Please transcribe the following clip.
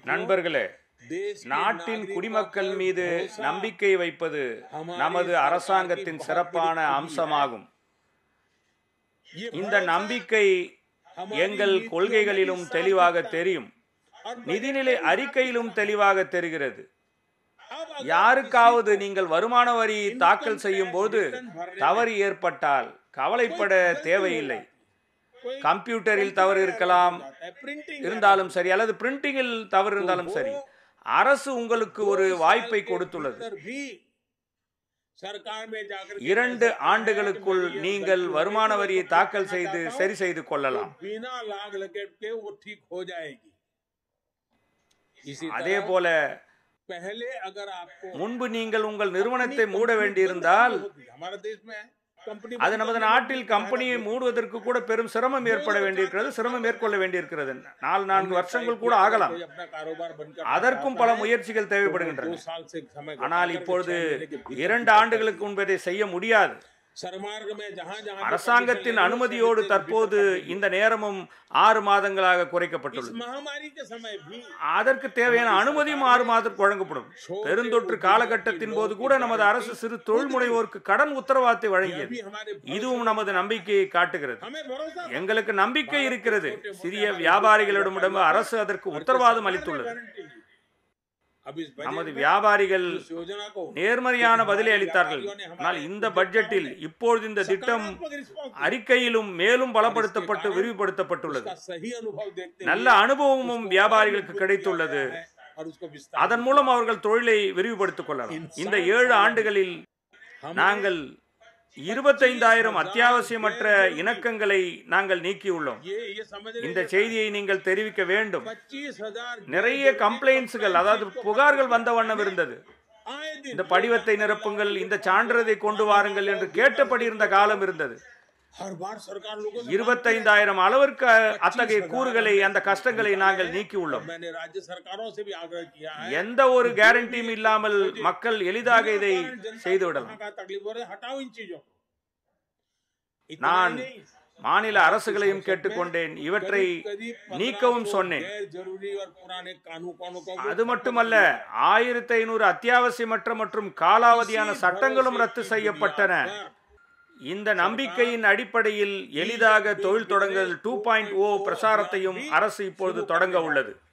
நண்பர்களே देश के நாட்டின் नागरिकों குடிமக்கள் पर மீது भरोसा நம்பிக்கை வைப்பது நமது அரசாங்கத்தின் சிறப்பான அம்சமாகும் ये இந்த भरोसा நம்பிக்கை हमारी எங்கள் नीतियों में கொள்கைகளிலும் भी साफ தெளிவாக दिखता है। தெரியும் और நிதிநிலை அறிக்கையிலும் தெளிவாக தெரிகிறது अब अगर யாருக்காவது நீங்கள் வருமான வரி தாக்கல் செய்யும் போது தவறு ஏற்பட்டால் கவலைப்பட தேவையில்லை कोई கம்ப்யூட்டரில் தவறு இருக்கலாம் प्रिंटिंग இருந்தாலும் சரி அல்லது பிரிண்டிங்கில் தவறு இருந்தாலும் சரி அரசு உங்களுக்கு ஒரு வாய்ப்பை கொடுத்துள்ளது भी सरकार में जाकर के இரண்டு पैसा ஆண்டுகளுக்குள் है कि मैं நீங்கள் अगर வருமான मैं வரியை कोई தாக்கல் करना செய்து चाहता हूं, சரி செய்து கொள்ளலாம் तो बिना लाग लपेट के वो ठीक हो जाएगी इसी அதே तरह போல पहले अगर आपको முன்பு நீங்கள் உங்கள் நிறுவனத்தை மூட வேண்டியிருந்தால் हमारे देश में कंपनी அது நமது நாட்டில் கம்பெனியை மூடுவதற்கு கூட பெரும் சிரமம் ஏற்பட வேண்டியிருக்கிறது சிரமம் மேற்கொள்ள வேண்டியிருக்கிறது நாலு நான்கு வருஷங்கள் கூட ஆகலாம் कोई अपना कारोबार बंद करना அதற்கும் चाहता பல है, முயற்சிகள் तो वो தேவைப்படுகின்றன दो साल से समय घटा ஆனால் करके இப்பொழுது छह महीने के भीतर இரண்டு भीतर ஆண்டுகளுக்கு முன்பு இதை செய்ய முடியாது सरमार्ग में जहां जहां भी அரசாங்கத்தின் permission लेनी है, அனுமதியோடு छह महीने के தற்போது भीतर कर இந்த நேரமும் ஆறு மாதங்களாக देंगे। इस குறைக்கப்பட்டுள்ளது महामारी के समय भी அதற்கு தேவையான அனுமதியும் ஆறு மாதத்திற்கு வழங்கப்படும் பெருந்தொற்று காலகட்டத்தின் போது கூட நமது அரசு சிறு தொழில் முனைவோருக்கு கடன் உத்தரவாதத்தை यह வழங்கியது भी हमारे இதுவும் நமது நம்பிக்கையை காட்டுகிறது हमें भरोसा था। எங்களுக்கு நம்பிக்கை இருக்கிறது சிறிய வியாபாரிகளிடமிடம் அரசு அதற்கு உத்தரவாதம் அளித்துள்ளது गारंटी ली। अब इस बजट நமது में வியாபாரிகள் इस योजना को நேர்மறையான பதிலை அளித்தார்கள் ஆனால் இந்த பட்ஜெட்டில் இப்பொழுது இந்த திட்டம் सकारात्मक रिस्पॉन्स அறிக்கையிலும் மேலும் பலப்படுத்தப்பட்டு விரிவுபடுத்தப்பட்டுள்ளது का सही अनुभव देखते நல்ல அனுபவமும் வியாபாரிகளுக்கு கிடைத்துள்ளது हुए और उसको विस्तार அதன் மூலம் அவர்கள் தொழிலை விரிவுபடுத்திக் கொள்ளலாம் இந்த ஏழு ஆண்டுகளில் நாங்கள் இருபத்தைந்தாயிரம் அத்தியாவசியமற்ற இணக்கங்களை நாங்கள் நீக்கியுள்ளோம் ये ये समझ இந்த செய்தியை நீங்கள் தெரிவிக்க வேண்டும் पच्चीस हजार நிறைய கம்ப்ளைண்ட்ஸ்கள் அதாவது புகார்கள் வந்த வண்ணம் இருந்தது आए दिन இந்த படிவத்தை நிரப்புங்கள் இந்த சான்றிதழை கொண்டு வாருங்கள் என்று கேட்டபடி இருந்த காலம் இருந்தது हर बार सरकार लोगों से இருபத்தைந்தாயிரம் அளவிற்கு அத்தகைய கூறுகளை அந்த கஷ்டங்களை நாங்கள் நீக்கியுள்ளோம் मैंने राज्य सरकारों से भी आग्रह किया है எந்த ஒரு கேரண்டியும் இல்லாமல் மக்கள் எளிதாக இதை செய்துவிடலாம் कहाँ का तकलीफ हो रहा है हटाओ इन चीजों को इतना நான் ही नहीं, மாநில அரசுகளையும் கேட்டுக்கொண்டேன் இவற்றை करीब நீக்கவும் சொன்னேன் गैर जरूरी और पुराने कानून कानून को அது மட்டுமல்ல ஆயிரத்தி ஐநூறு அத்தியாவசியமற்ற மற்றும் காலாவதியான சட்டங்களும் ரத்து செய்யப்பட்டன இந்த நம்பிக்கையின் அடிப்படையில் எளிதாக தொழில் தொடங்குதல் டூ பாயிண்ட் ஓ பிரசாரத்தையும் அரசு இப்பொழுது தொடங்க உள்ளது